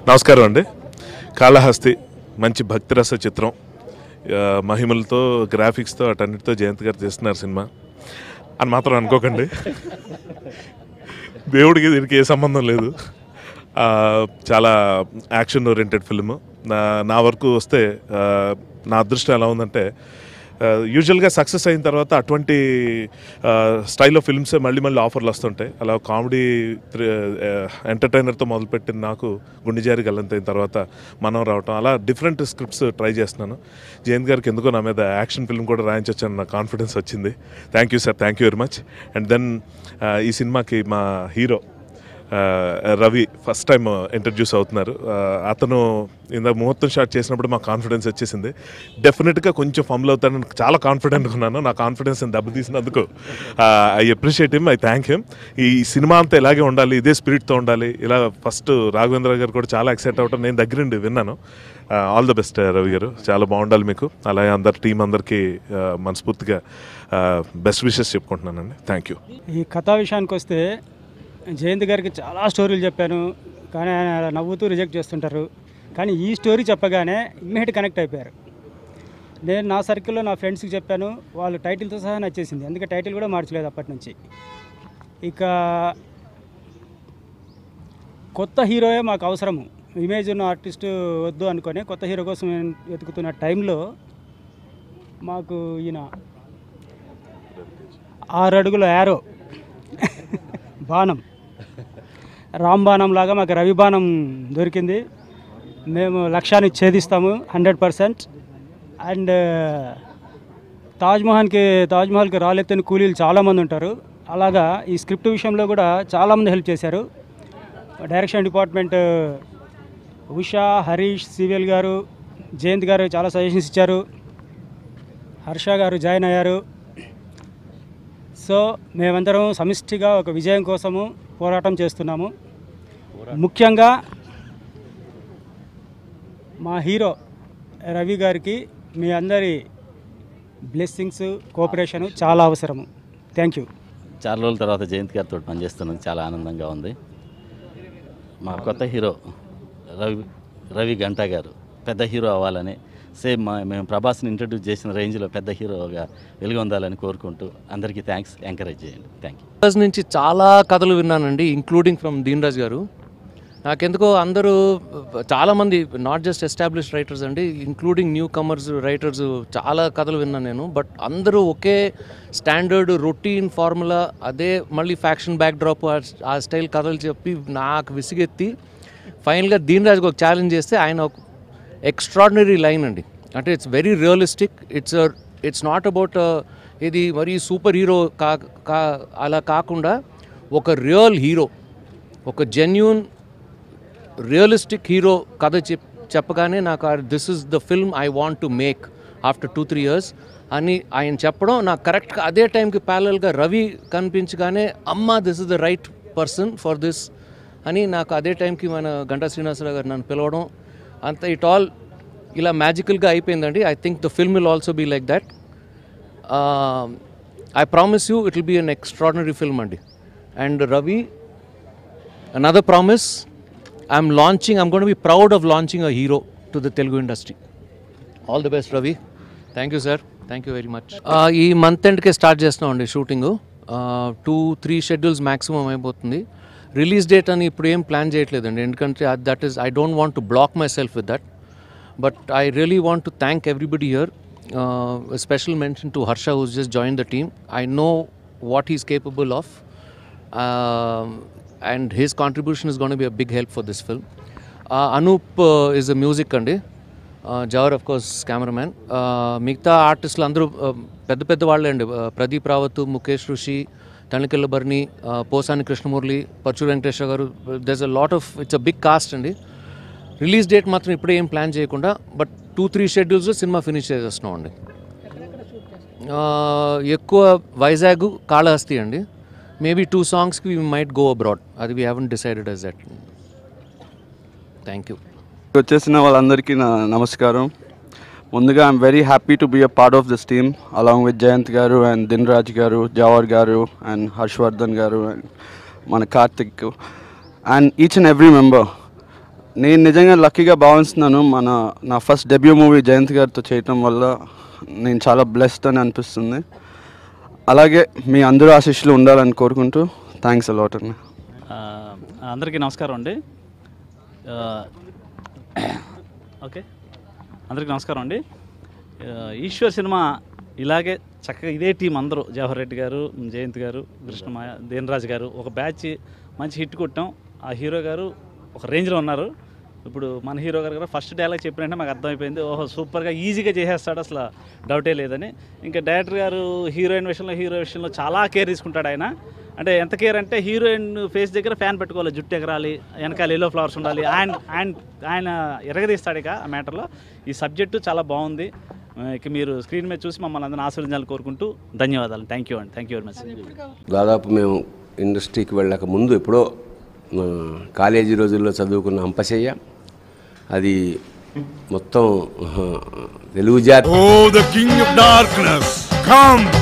నమస్కారం అండి కాళహస్తి మంచి భక్తిరస చిత్రం ఆ, మహిమలతో గ్రాఫిక్స్తో అటన్నిటితో జయంత్ గారు చేస్తున్నారు సినిమా అని మాత్రం అనుకోకండి దేవుడికి దీనికి ఏ సంబంధం లేదు ఆ, చాలా యాక్షన్ ఓరియంటెడ్ ఫిల్మ్ నా నా వరకు వస్తే ఆ, నా అదృష్టం ఎలా ఉందంటే యూజువల్గా సక్సెస్ అయిన తర్వాత అటువంటి స్టైల్ ఆఫ్ ఫిల్మ్సే మళ్ళీ మళ్ళీ ఆఫర్లు వస్తుంటాయి అలా కామెడీ ఎంటర్టైనర్తో మొదలుపెట్టిన నాకు గుండెజారి గల్లంతైన తర్వాత మనం రావటం అలా డిఫరెంట్ స్క్రిప్ట్స్ ట్రై చేస్తున్నాను జయంత్ గారికి ఎందుకో నా మీద యాక్షన్ ఫిల్మ్ కూడా రాయించొచ్చని నాకు కాన్ఫిడెన్స్ వచ్చింది thank you sir thank you very much and then ఈ సినిమాకి మా హీరో ఆ, రవి ఫస్ట్ టైం ఇంట్రడ్యూస్ అవుతున్నారు ఆ, అతను ఇంత ముహూర్తం షాట్ చేసినప్పుడు మాకు కాన్ఫిడెన్స్ వచ్చేసింది డెఫినెట్గా కొంచెం ఫంబుల్ అవుతానని చాలా కాన్ఫిడెంట్గా ఉన్నాను నా కాన్ఫిడెన్స్ దెబ్బతీసినందుకు I appreciate him I thank him ఈ సినిమా అంతా ఇలాగే ఉండాలి ఇదే స్పిరిట్తో ఉండాలి ఇలా ఫస్ట్ రాఘవేంద్ర గారు కూడా చాలా ఎక్సైట్ అవటం నేను దగ్గరుండి విన్నాను ఆల్ ద బెస్ట్ రవి గారు చాలా బాగుండాలి మీకు అలాగే అందరు టీం అందరికీ ఆ, మనస్ఫూర్తిగా బెస్ట్ విషెస్ చెప్పుకుంటున్నానండి థ్యాంక్ యూ ఈ కథా విషయానికి వస్తే జయంత్ గారికి చాలా స్టోరీలు చెప్పాను కానీ ఆయన నవ్వుతూ రిజెక్ట్ చేస్తుంటారు కానీ ఈ స్టోరీ చెప్పగానే ఇమ్మీడియట్ కనెక్ట్ అయిపోయారు నేను నా సర్కిల్లో నా ఫ్రెండ్స్కి చెప్పాను వాళ్ళు టైటిల్తో సహా నచ్చేసింది అందుకే టైటిల్ కూడా మార్చలేదు అప్పటి నుంచి ఇక కొత్త హీరోయే మాకు అవసరము ఇమేజ్ ఉన్న ఆర్టిస్ట్ వద్దు అనుకొని కొత్త హీరో కోసం వెతుకుతున్న టైంలో మాకు ఈయన ఆరు అడుగుల యారో బాణం రామ్ బాణం లాగా మాకు రవి బాణం దొరికింది మేము లక్ష్యాన్ని ఛేదిస్తాము హండ్రెడ్ పర్సెంట్ అండ్ తాజ్మహల్కి తాజ్మహల్కి రాలెత్తని కూలీలు చాలామంది ఉంటారు అలాగా ఈ స్క్రిప్ట్ విషయంలో కూడా చాలామంది హెల్ప్ చేశారు డైరెక్షన్ డిపార్ట్మెంట్ ఉషా హరీష్ సివిఎల్ గారు జయంత్ గారు చాలా సజెషన్స్ ఇచ్చారు హర్ష గారు జాయిన్ అయ్యారు సో మేమందరం సమిష్టిగా ఒక విజయం కోసము పోరాటం చేస్తున్నాము ముఖ్యంగా మా హీరో రవి గారికి మీ అందరి బ్లెస్సింగ్స్ కోఆపరేషన్ చాలా అవసరము థ్యాంక్ యూ చాలా రోజుల తర్వాత జయంత్ గారితో పనిచేస్తున్నందుకు చాలా ఆనందంగా ఉంది మా కొత్త హీరో రవి రవి గంటా గారు పెద్ద హీరో అవ్వాలని సేమ్ మా మేము ప్రభాస్ని ఇంట్రడ్యూస్ చేసిన రేంజ్లో పెద్ద హీరోగా వెలుగొందాలని కోరుకుంటూ అందరికీ థ్యాంక్స్ ఎంకరేజ్ చేయండి థ్యాంక్ యూ రోజు నుంచి చాలా కథలు విన్నానండి ఇంక్లూడింగ్ ఫ్రమ్ దీన్ రాజ్ గారు నాకెందుకో అందరూ చాలామంది నాట్ జస్ట్ ఎస్టాబ్లిష్ రైటర్స్ అండి ఇంక్లూడింగ్ న్యూ కమర్స్ రైటర్స్ చాలా కథలు విన్నాను నేను బట్ అందరూ ఒకే స్టాండర్డ్ రొటీన్ ఫార్ములా అదే మళ్ళీ ఫ్యాక్షన్ బ్యాక్ డ్రాప్ ఆ స్టైల్ కథలు చెప్పి నాకు విసిగెత్తి ఫైనల్గా దీన్ రాజుకి ఒక ఛాలెంజ్ చేస్తే ఆయన ఒక ఎక్స్ట్రాడినరీ లైన్ అండి అంటే it's very realistic it's it's not about ఇది మరీ సూపర్ హీరో కా కా అలా కాకుండా ఒక రియల్ హీరో ఒక జెన్యున్ రియలిస్టిక్ హీరో కథ చెప్ చెప్పగానే నాకు this is the film I want to make after two three years అని ఆయన చెప్పడం నాకు కరెక్ట్గా అదే టైంకి ప్యారల్గా రవి కనిపించగానే అమ్మ this is the right person for this అని నాకు అదే టైంకి మన గంటా శ్రీనివాసరావు గారు నన్ను పిలవడం అంత ఇట్ ఆల్ ఇలా మ్యాజికల్గా అయిపోయిందండి I think the film will also be like that I promise you it will be an extraordinary film అండి and Ravi another promise i'm launching i'm going to be proud of launching a hero to the telugu industry all the best ravi thank you sir thank you very much ఈ month ఎండ్కే start చేస్తున్నామండి shooting two three schedules maximum అయిపోతుంది release date అని ఇప్పుడు ఏం plan చేయట్లేదండి ఎందుకంటే that is I don't want to block myself with that but I really want to thank everybody here special mention to Harsha who's just join the team I know what is capable of um, and his contribution is going to be a big help for this film. Uh, Anup uh, is a music అండి జవర్ of course cameraman మిగతా ఆర్టిస్టులు అందరూ uh, పెద్ద పెద్ద వాళ్ళే అండి Uh, Pradeep Rawat Mukesh ఋషి తణికెళ్ళ Bharani Posani Krishna Murali Paruchuri Venkateswara garu there's a lot of it's a big cast అండి రిలీజ్ డేట్ మాత్రం ఇప్పుడే ఏం ప్లాన్ చేయకుండా బట్ టూ త్రీ షెడ్యూల్స్లో సినిమా ఫినిష్ చేసేస్తున్నాం అండి ఆ, ఎక్కువ వైజాగ్ కాళహస్తి అండి మేబీ టూ సాంగ్స్కి వీ మైట్ గో అబ్రాడ్ అది we haven't decided as that thank you వచ్చేసిన వాళ్ళందరికీ నా నమస్కారం ముందుగా I'm very happy to be a part of this team along with Jayanth garu and దిన్ రాజ్ గారు జవహర్ గారు అండ్ హర్షవర్ధన్ గారు అండ్ మన Karthik and each and every member నేను నిజంగా లక్కీగా భావిస్తున్నాను మన నా ఫస్ట్ డెబ్యూ మూవీ జయంత్ గారితో చేయటం వల్ల నేను చాలా బ్లెస్డ్ అని అనిపిస్తుంది అలాగే మీ అందరూ ఆశీస్సులు ఉండాలని కోరుకుంటూ థ్యాంక్స్ అలాట్ అన్న ఆ, అందరికీ నమస్కారం అండి ఆ, ఓకే అందరికీ నమస్కారం అండి ఆ, ఈశ్వర్ సినిమా ఇలాగే చక్కగా ఇదే టీం అందరూ జవహర్ రెడ్డి గారు జయంత్ గారు కృష్ణమాయ దేనరాజు గారు ఒక బ్యాచ్ మంచి హిట్ కొట్టాం ఆ హీరో గారు ఒక రేంజ్లో ఉన్నారు ఇప్పుడు మన హీరో గారు కూడా ఫస్ట్ డైలాగ్ చెప్పినట్టే మాకు అర్థమైపోయింది ఓహో సూపర్గా ఈజీగా చేసేస్తాడు అసలు డౌటే లేదని ఇంకా డైరెక్టర్ గారు హీరోయిన్ విషయంలో హీరో విషయంలో చాలా కేర్ తీసుకుంటాడు ఆయన అంటే ఎంత కేర్ అంటే హీరోయిన్ ఫేస్ దగ్గర ఫ్యాన్ పెట్టుకోవాలి జుట్టు ఎగరాలి వెనకాల ఎల్లో ఫ్లవర్స్ ఉండాలి ఆయన ఆయన ఆయన ఎరగదీస్తాడు ఇక ఆ మ్యాటర్లో ఈ సబ్జెక్టు చాలా బాగుంది ఆ, ఇక మీరు స్క్రీన్ మీద చూసి మమ్మల్ని అందరిని ఆశీర్వదించాలని కోరుకుంటూ ధన్యవాదాలు థ్యాంక్ యూ అండి థ్యాంక్ యూ వెరీ మచ్ దాదాపు మేము ఇండస్ట్రీకి వెళ్ళక ముందు ఎప్పుడో మా కాలేజీ రోజుల్లో చదువుకున్న అంపశయ్య అది మొత్తం ఆహా, తెలుగు జాతి Oh, the king of darkness, come!